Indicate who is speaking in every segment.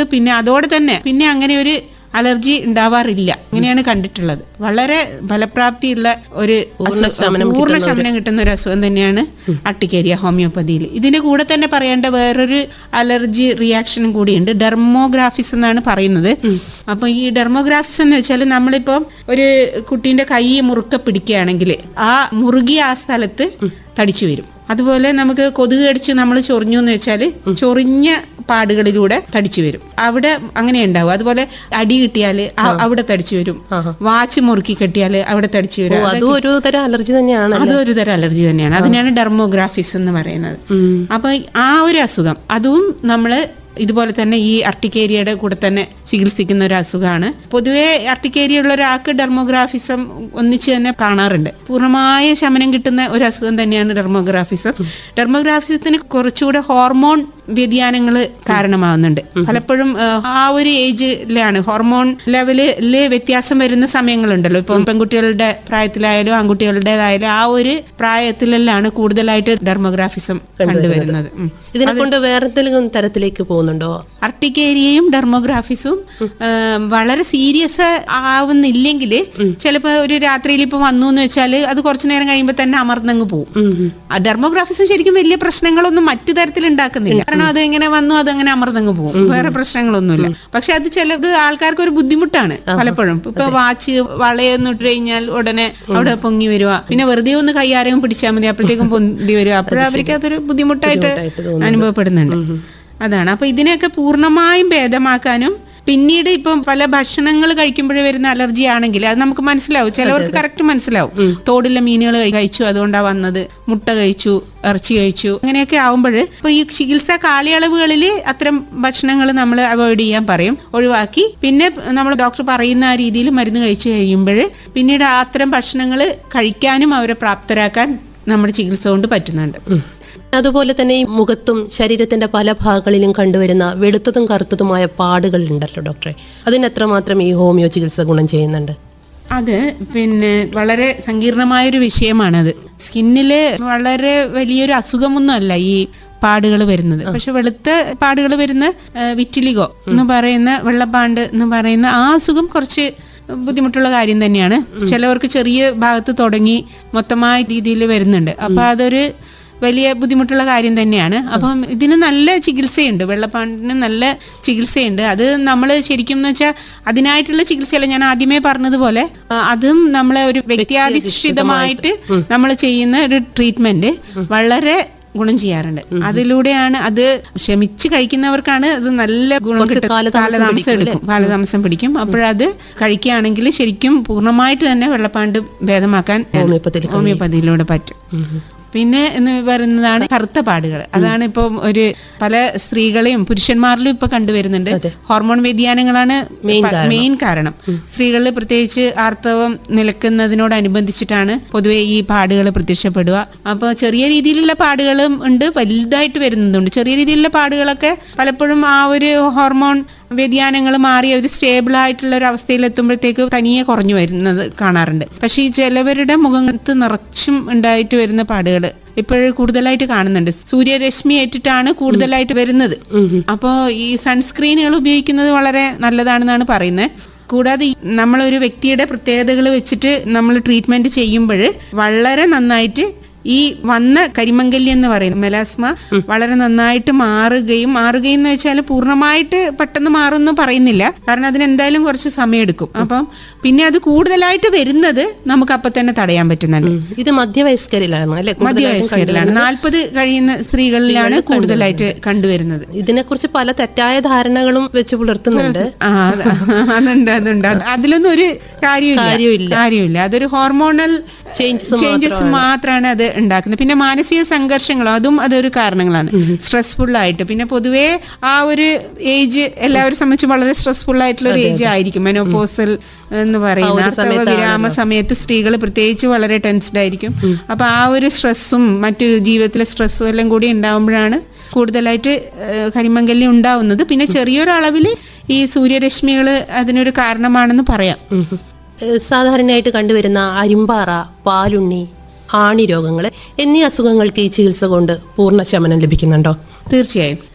Speaker 1: പിന്നെ അതോടെ തന്നെ പിന്നെ അങ്ങനെ ഒരു അലർജി ഉണ്ടാവാറില്ല ഇങ്ങനെയാണ് കണ്ടിട്ടുള്ളത് വളരെ ഫലപ്രാപ്തിയുള്ള ഒരു അസു- പൂർണ്ണ ശമനം കിട്ടുന്ന ഒരു അസുഖം തന്നെയാണ് അട്ടിക്കേരിയ ഹോമിയോപ്പതിയിൽ ഇതിന്റെ കൂടെ തന്നെ പറയേണ്ട വേറൊരു അലർജി റിയാക്ഷനും കൂടിയുണ്ട് ഡെർമോഗ്രാഫിസ് എന്നാണ് പറയുന്നത് അപ്പൊ ഈ ഡെർമോഗ്രാഫിസ് എന്ന് വെച്ചാൽ നമ്മളിപ്പോ ഒരു കുട്ടീന്റെ കൈ മുറുക്ക പിടിക്കുകയാണെങ്കിൽ ആ മുറുകിയ ആ സ്ഥലത്ത് തടിച്ചു വരും അതുപോലെ നമുക്ക് കൊതുക് കടിച്ച് നമ്മൾ ചൊറിഞ്ഞു എന്ന് വെച്ചാൽ ചൊറിഞ്ഞ പാടുകളിലൂടെ തടിച്ചു വരും അവിടെ അങ്ങനെ ഉണ്ടാവും അതുപോലെ അടി കിട്ടിയാൽ അവിടെ തടിച്ചു വരും വാച്ച് മുറുക്കി കെട്ടിയാൽ അവിടെ തടിച്ചു
Speaker 2: ഓ,
Speaker 1: വരും
Speaker 2: അതും ഒരു തരം അലർജി തന്നെയാണ്
Speaker 1: അതും ഒരു തരം അലർജി തന്നെയാണ് അതിനാണ് ഡെർമോഗ്രാഫിസ് എന്ന് പറയുന്നത് അപ്പൊ ആ ഒരു അസുഖം അതും നമ്മള് ഇതുപോലെ തന്നെ ഈ അർട്ടിക്കേരിയയുടെ കൂടെ തന്നെ ചികിത്സിക്കുന്ന ഒരു അസുഖമാണ് പൊതുവേ അർട്ടിക്കേരിയ ഉള്ള ഒരാൾക്ക് ഡെർമോഗ്രാഫിസം ഒന്നിച്ച് തന്നെ കാണാറുണ്ട് പൂർണ്ണമായ ശമനം കിട്ടുന്ന ഒരു അസുഖം തന്നെയാണ് ഡെർമോഗ്രാഫിസം ഡെർമോഗ്രാഫിസത്തിന് കുറച്ചുകൂടെ ഹോർമോൺ വ്യതിയാനങ്ങൾ കാരണമാവുന്നുണ്ട് പലപ്പോഴും ആ, ആ ഒരു ഏജിലാണ് ഹോർമോൺ ലെവലില് വ്യത്യാസം വരുന്ന സമയങ്ങളുണ്ടല്ലോ ഇപ്പം പെൺകുട്ടികളുടെ പ്രായത്തിലായാലും ആൺകുട്ടികളുടേതായാലും ആ ഒരു പ്രായത്തിലെല്ലാം കൂടുതലായിട്ട് ഡെർമോഗ്രാഫിസം കണ്ടുവരുന്നത് ഉം.
Speaker 2: ഇതിനെ കൊണ്ട് വേറെ എന്തെങ്കിലും തരത്തിലേക്ക് പോകുന്നുണ്ടോ
Speaker 1: അർട്ടിക്കേരിയയും ഡെർമോഗ്രാഫിസും ആ, വളരെ സീരിയസ് ആവുന്നില്ലെങ്കിൽ ചിലപ്പോ ഒരു രാത്രിയിൽ ഇപ്പൊ വന്നു എന്ന് വെച്ചാൽ അത് കുറച്ചു നേരം കഴിയുമ്പോൾ തന്നെ അമർന്നങ്ങ് പോകും ആ ഡെർമോഗ്രാഫിസും ശരിക്കും വലിയ പ്രശ്നങ്ങളൊന്നും മറ്റു തരത്തിൽ ഉണ്ടാക്കുന്നില്ല കാരണം അത് എങ്ങനെ വന്നു അത് അങ്ങനെ അമർന്നങ്ങ് പോകും വേറെ പ്രശ്നങ്ങളൊന്നുമില്ല പക്ഷെ അത് ചിലത് ആൾക്കാർക്ക് ഒരു ബുദ്ധിമുട്ടാണ് പലപ്പോഴും ഇപ്പൊ വാച്ച് വളയൊന്നും ഇട്ട് കഴിഞ്ഞാൽ ഉടനെ അവിടെ പൊങ്ങി വരുക പിന്നെ വെറുതെ ഒന്ന് കൈയാരെയും പിടിച്ചാൽ മതി അപ്പോഴത്തേക്കും പൊന്തി വരിക അപ്പോഴും അവർക്ക് അതൊരു ബുദ്ധിമുട്ടായിട്ട് അനുഭവപ്പെടുന്നുണ്ട് അതാണ് അപ്പൊ ഇതിനെയൊക്കെ പൂർണ്ണമായും ഭേദമാക്കാനും പിന്നീട് ഇപ്പം പല ഭക്ഷണങ്ങൾ കഴിക്കുമ്പോഴേ വരുന്ന അലർജി ആണെങ്കിൽ അത് നമുക്ക് മനസ്സിലാവും ചിലവർക്ക് കറക്റ്റ് മനസ്സിലാവും തോടിലെ മീനുകൾ കഴിച്ചു അതുകൊണ്ടാ വന്നത് മുട്ട കഴിച്ചു ഇറച്ചി കഴിച്ചു അങ്ങനെയൊക്കെ ആവുമ്പോൾ ഇപ്പൊ ഈ ചികിത്സാ കാലയളവുകളിൽ അത്തരം ഭക്ഷണങ്ങൾ നമ്മൾ അവോയ്ഡ് ചെയ്യാൻ പറയും ഒഴിവാക്കി പിന്നെ നമ്മൾ ഡോക്ടർ പറയുന്ന ആ രീതിയിൽ മരുന്ന് കഴിച്ചു കഴിയുമ്പോൾ പിന്നീട് ആ അത്തരം ഭക്ഷണങ്ങൾ കഴിക്കാനും അവരെ പ്രാപ്തരാക്കാൻ നമ്മുടെ ചികിത്സ കൊണ്ട് പറ്റുന്നുണ്ട്
Speaker 2: അതുപോലെ തന്നെ ഈ മുഖത്തും ശരീരത്തിന്റെ പല ഭാഗങ്ങളിലും കണ്ടുവരുന്ന വെളുത്തതും കറുത്തതുമായ പാടുകൾ ഉണ്ടല്ലോ ഡോക്ടറെ അതിന് എത്രമാത്രം ഈ ഹോമിയോ ചികിത്സ ഗുണം ചെയ്യുന്നുണ്ട്
Speaker 1: അത് പിന്നെ വളരെ സങ്കീർണമായൊരു വിഷയമാണത് സ്കിന്നില് വളരെ വലിയൊരു അസുഖമൊന്നും അല്ല ഈ പാടുകൾ വരുന്നത് പക്ഷെ വെളുത്ത പാടുകൾ വരുന്ന ആ, വിറ്റിലിഗോ എന്ന് പറയുന്ന വെള്ളപ്പാണ്ട് എന്ന് പറയുന്ന ആ അസുഖം കുറച്ച് ബുദ്ധിമുട്ടുള്ള കാര്യം തന്നെയാണ് ചിലവർക്ക് ചെറിയ ഭാഗത്ത് തുടങ്ങി മൊത്തമായ രീതിയിൽ വരുന്നുണ്ട് അപ്പൊ അതൊരു വലിയ ബുദ്ധിമുട്ടുള്ള കാര്യം തന്നെയാണ് അപ്പം ഇതിന് നല്ല ചികിത്സയുണ്ട് വെള്ളപ്പാണ്ടിന് നല്ല ചികിത്സയുണ്ട് അത് നമ്മൾ ശരിക്കും എന്ന് വെച്ചാൽ അതിനായിട്ടുള്ള ചികിത്സയല്ല ഞാൻ ആദ്യമേ പറഞ്ഞതുപോലെ ആ, അതും നമ്മളെ ഒരു വ്യക്തിയാധിഷ്ഠിതമായിട്ട് നമ്മൾ ചെയ്യുന്ന ഒരു ട്രീറ്റ്മെന്റ് വളരെ ഗുണം ചെയ്യാറുണ്ട് അതിലൂടെയാണ് അത് ക്ഷമിച്ച് കഴിക്കുന്നവർക്കാണ് അത് നല്ല ഗുണം
Speaker 2: കുറച്ച്
Speaker 1: കിട്ടുക.
Speaker 2: കാലതാമസം
Speaker 1: കാലതാമസം എടുക്കും കാലതാമസം പിടിക്കും അപ്പോഴത് കഴിക്കുകയാണെങ്കിൽ ശരിക്കും പൂർണ്ണമായിട്ട് തന്നെ വെള്ളപ്പാണ്ട് ഭേദമാക്കാൻ
Speaker 2: ഹോമിയോപ്പതിയിൽ
Speaker 1: ഹോമിയോപ്പതിയിലൂടെ പറ്റും പിന്നെ എന്ന് പറയുന്നതാണ് കറുത്ത പാടുകൾ അതാണ് ഇപ്പം ഒരു പല സ്ത്രീകളെയും പുരുഷന്മാരിലും ഇപ്പൊ കണ്ടുവരുന്നുണ്ട് ഹോർമോൺ വ്യതിയാനങ്ങളാണ് മെയിൻ കാരണം സ്ത്രീകളിൽ പ്രത്യേകിച്ച് ആർത്തവം നിലക്കുന്നതിനോടനുബന്ധിച്ചിട്ടാണ് പൊതുവെ ഈ പാടുകൾ പ്രത്യക്ഷപ്പെടുക അപ്പോൾ ചെറിയ രീതിയിലുള്ള പാടുകളും ഉണ്ട് വലുതായിട്ട് വരുന്നതുണ്ട് ചെറിയ രീതിയിലുള്ള പാടുകളൊക്കെ പലപ്പോഴും ആ ഒരു ഹോർമോൺ വ്യതിയാനങ്ങൾ മാറി ഒരു സ്റ്റേബിൾ ആയിട്ടുള്ള ഒരു അവസ്ഥയിൽ എത്തുമ്പോഴത്തേക്ക് തനിയെ കുറഞ്ഞു വരുന്നത് കാണാറുണ്ട് പക്ഷേ ഈ ചിലവരുടെ മുഖത്ത് നിറച്ചും ഉണ്ടായിട്ട് വരുന്ന പാടുകൾ ഇപ്പോഴും കൂടുതലായിട്ട് കാണുന്നുണ്ട് സൂര്യരശ്മി ഏറ്റിട്ടാണ് കൂടുതലായിട്ട് വരുന്നത് അപ്പോൾ ഈ സൺസ്ക്രീനുകൾ ഉപയോഗിക്കുന്നത് വളരെ നല്ലതാണെന്നാണ് പറയുന്നത് കൂടാതെ ഈ നമ്മളൊരു വ്യക്തിയുടെ പ്രത്യേകതകൾ വെച്ചിട്ട് നമ്മൾ ട്രീറ്റ്മെന്റ് ചെയ്യുമ്പോൾ വളരെ നന്നായിട്ട് ഈ വന്ന കരിമങ്കല്യം എന്ന് പറയുന്നത് മെലാസ്മ വളരെ നന്നായിട്ട് മാറുകയും മാറുകയും എന്ന് വെച്ചാൽ പൂർണ്ണമായിട്ട് പെട്ടെന്ന് മാറുമെന്ന് പറയുന്നില്ല കാരണം അതിന് എന്തായാലും കുറച്ച് സമയമെടുക്കും അപ്പം പിന്നെ അത് കൂടുതലായിട്ട് വരുന്നത് നമുക്ക് അപ്പൊ തന്നെ തടയാൻ പറ്റുന്നുണ്ട്
Speaker 2: ഇത് മധ്യവയസ്കരിലാണ് അല്ലെ
Speaker 1: മധ്യവയസ്കരിലാണ് നാൽപ്പത് കഴിയുന്ന സ്ത്രീകളിലാണ് കൂടുതലായിട്ട് കണ്ടുവരുന്നത്
Speaker 2: ഇതിനെക്കുറിച്ച് പല തെറ്റായ ധാരണകളും വെച്ച് പുലർത്തുന്നുണ്ട്
Speaker 1: ആ അത് അതുണ്ട് അതുണ്ട് അത് അതിലൊന്നും ഒരു കാര്യമില്ല
Speaker 2: കാര്യമില്ല.
Speaker 1: കാര്യമില്ല അതൊരു ഹോർമോണൽ
Speaker 2: Changes
Speaker 1: ചേഞ്ചസ് മാത്രമാണ് അത് ഉണ്ടാക്കുന്നത് പിന്നെ മാനസിക സംഘർഷങ്ങളും അതും അതൊരു കാരണങ്ങളാണ് സ്ട്രെസ്ഫുൾ ആയിട്ട് പിന്നെ പൊതുവേ ആ ഒരു ഏജ് എല്ലാവരും സംബന്ധിച്ച് വളരെ സ്ട്രെസ്ഫുൾ ആയിട്ടുള്ള ഒരു ഏജ് ആയിരിക്കും മെനോപോസൽ എന്ന് പറയുന്ന ആർത്തവ വിരാമ സമയത്ത് സ്ത്രീകൾ പ്രത്യേകിച്ച് വളരെ ടെൻസ്ഡ് ആയിരിക്കും അപ്പൊ ആ ഒരു സ്ട്രെസ്സും മറ്റു ജീവിതത്തിലെ സ്ട്രെസ്സും എല്ലാം കൂടി ഉണ്ടാവുമ്പോഴാണ് കൂടുതലായിട്ട് ഏഹ്, കരിമംഗല്യം ഉണ്ടാവുന്നത് പിന്നെ ചെറിയൊരു അളവിൽ ഈ സൂര്യരശ്മികൾ അതിനൊരു കാരണമാണെന്ന് പറയാം
Speaker 2: ഉം. ഏഹ് സാധാരണയായിട്ട് കണ്ടുവരുന്ന അരിമ്പാറ പാലുണ്ണി ആണി രോഗങ്ങൾ എന്നീ അസുഖങ്ങൾക്ക് ഈ ചികിത്സ കൊണ്ട് പൂർണ്ണ ശമനം ലഭിക്കുന്നുണ്ടോ
Speaker 1: തീർച്ചയായും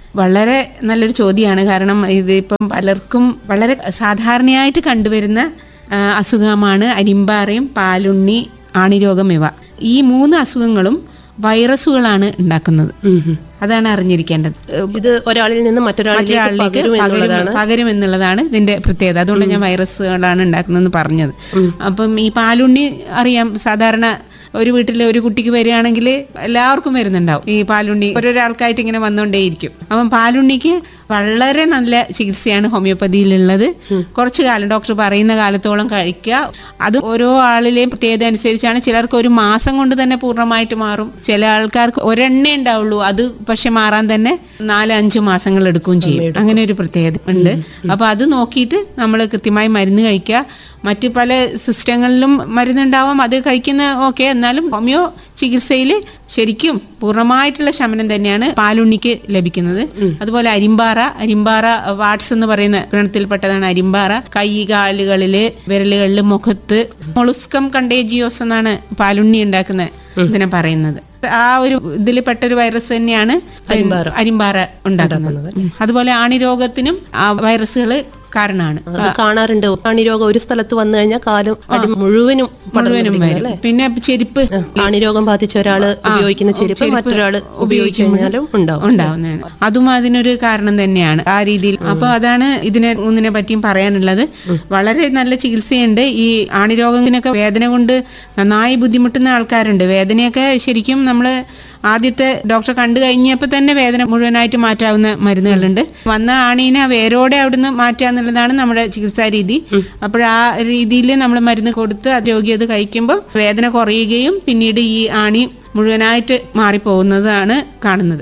Speaker 1: വളരെ നല്ലൊരു ചോദ്യമാണ് കാരണം ഇത് ഇപ്പം പലർക്കും വളരെ സാധാരണയായിട്ട് കണ്ടുവരുന്ന ആ, അസുഖമാണ് അരിമ്പാറയും പാലുണ്ണി ആണിരോഗം ഇവ ഈ മൂന്ന് അസുഖങ്ങളും വൈറസുകളാണ് ഉണ്ടാക്കുന്നത് അതാണ് അറിഞ്ഞിരിക്കേണ്ടത്
Speaker 2: ഇത് ഒരാളിൽ നിന്ന് മറ്റൊരാളിലേക്ക്
Speaker 1: മറ്റൊരാളിലേക്ക്
Speaker 2: പകരും
Speaker 1: പകരും
Speaker 2: എന്നുള്ളതാണ്
Speaker 1: പകരും എന്നുള്ളതാണ് ഇതിന്റെ പ്രത്യേകത അതുകൊണ്ട് ഞാൻ വൈറസുകളാണ് ഉണ്ടാക്കുന്നതെന്ന് പറഞ്ഞത് അപ്പം ഈ പാലുണ്ണി അറിയാം സാധാരണ ഒരു വീട്ടിലെ ഒരു കുട്ടിക്ക് വരികയാണെങ്കിൽ എല്ലാവർക്കും വരുന്നുണ്ടാവും ഈ പാലുണ്ണി ഓരോരാൾക്കായിട്ട് ഇങ്ങനെ വന്നുകൊണ്ടേയിരിക്കും അപ്പം പാലുണ്ണിക്ക് വളരെ നല്ല ചികിത്സയാണ് ഹോമിയോപ്പതിയിലുള്ളത് കുറച്ചു കാലം ഡോക്ടർ പറയുന്ന കാലത്തോളം കഴിക്കുക അത് ഓരോ ആളിലെയും പ്രത്യേകത അനുസരിച്ചാണ് ചിലർക്ക് ഒരു മാസം കൊണ്ട് തന്നെ പൂർണ്ണമായിട്ട് മാറും ചില ആൾക്കാർക്ക് ഒരെണ്ണേ ഉണ്ടാവുള്ളൂ അത് പക്ഷെ മാറാൻ തന്നെ നാല് അഞ്ച് മാസങ്ങൾ എടുക്കുകയും ചെയ്യും അങ്ങനെ ഒരു പ്രത്യേകത ഉണ്ട് അപ്പൊ അത് നോക്കിയിട്ട് നമ്മൾ കൃത്യമായി മരുന്ന് കഴിക്കുക മറ്റു പല സിസ്റ്റങ്ങളിലും മരുന്നുണ്ടാവാം അത് കഴിക്കുന്ന ഓക്കെ എന്നാലും ഹോമിയോ ചികിത്സയിൽ ശരിക്കും പൂർണ്ണമായിട്ടുള്ള ശമനം തന്നെയാണ് പാലുണ്ണിക്ക് ലഭിക്കുന്നത് അതുപോലെ അരിമ്പാറ അരിമ്പാറ വാട്സ് എന്ന് പറയുന്ന ഗണത്തിൽപ്പെട്ടതാണ് അരിമ്പാറ കൈ കാലുകളില് വിരലുകളില് മുഖത്ത് മൊളുസ്കം കണ്ടേജിയോസ് എന്നാണ് പാലുണ്ണി ഉണ്ടാക്കുന്ന ഇതിനെ പറയുന്നത് ആ ഒരു ഇതിൽ പെട്ടൊരു വൈറസ് തന്നെയാണ് അരിമ്പാറ ഉണ്ടാക്കുന്നത് ഉം. അതുപോലെ ആണിരോഗത്തിനും ആ വൈറസുകൾ കാരണമാണ്
Speaker 2: അത് കാണാറുണ്ട് ആണിരോഗം ഒരു സ്ഥലത്ത് വന്നു കഴിഞ്ഞാൽ കാലും അടി മുഴുവനും
Speaker 1: മുഴുവനും വരും പിന്നെ ചെരുപ്പ്
Speaker 2: ആണിരോഗം ബാധിച്ച ഒരാള് ഉപയോഗിക്കുന്ന ചെരുപ്പ് മറ്റൊരാള് ഉപയോഗിച്ചു കഴിഞ്ഞാലും ഉണ്ടാവും
Speaker 1: ഉണ്ടാവുന്നതാണ് അതും അതിനൊരു കാരണം തന്നെയാണ് ആ രീതിയിൽ അപ്പൊ അതാണ് ഇതിനെ ഒന്നിനെ പറ്റിയും പറയാനുള്ളത് വളരെ നല്ല ചികിത്സയുണ്ട് ഈ ആണിരോഗത്തിനൊക്കെ വേദന കൊണ്ട് നന്നായി ബുദ്ധിമുട്ടുന്ന ആൾക്കാരുണ്ട് വേദനയൊക്കെ ശരിക്കും നമ്മൾ ആദ്യത്തെ ഡോക്ടറെ കണ്ടു കഴിഞ്ഞപ്പോൾ തന്നെ വേദന മുഴുവനായിട്ട് മാറ്റാവുന്ന മരുന്നുകളുണ്ട് വന്ന ആണീനെ വേരോടെ അവിടുന്ന് മാറ്റുക എന്നുള്ളതാണ് നമ്മുടെ ചികിത്സാ രീതി അപ്പോൾ ആ രീതിയിൽ നമ്മൾ മരുന്ന് കൊടുത്ത് ആ രോഗി അത് കഴിക്കുമ്പോൾ വേദന കുറയുകയും പിന്നീട് ഈ ആണി മുഴുവനായിട്ട് മാറിപ്പോകുന്നതാണ് കാണുന്നത്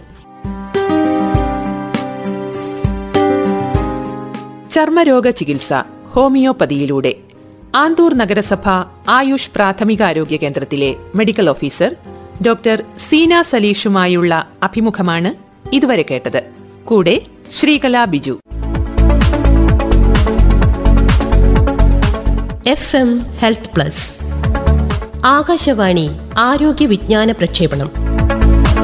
Speaker 3: ചർമ്മരോഗ ചികിത്സ ഹോമിയോപ്പതിയിലൂടെ ആന്തൂർ നഗരസഭ ആയുഷ് പ്രാഥമികാരോഗ്യ കേന്ദ്രത്തിലെ മെഡിക്കൽ ഓഫീസർ ഡോക്ടർ സീന സലീഷുമായുള്ള അഭിമുഖമാണ് ഇതുവരെ കേട്ടത് കൂടെ Sreekala Biju
Speaker 2: F M health plus Akashvani ആരോഗ്യ വിജ്ഞാന പ്രക്ഷേപണം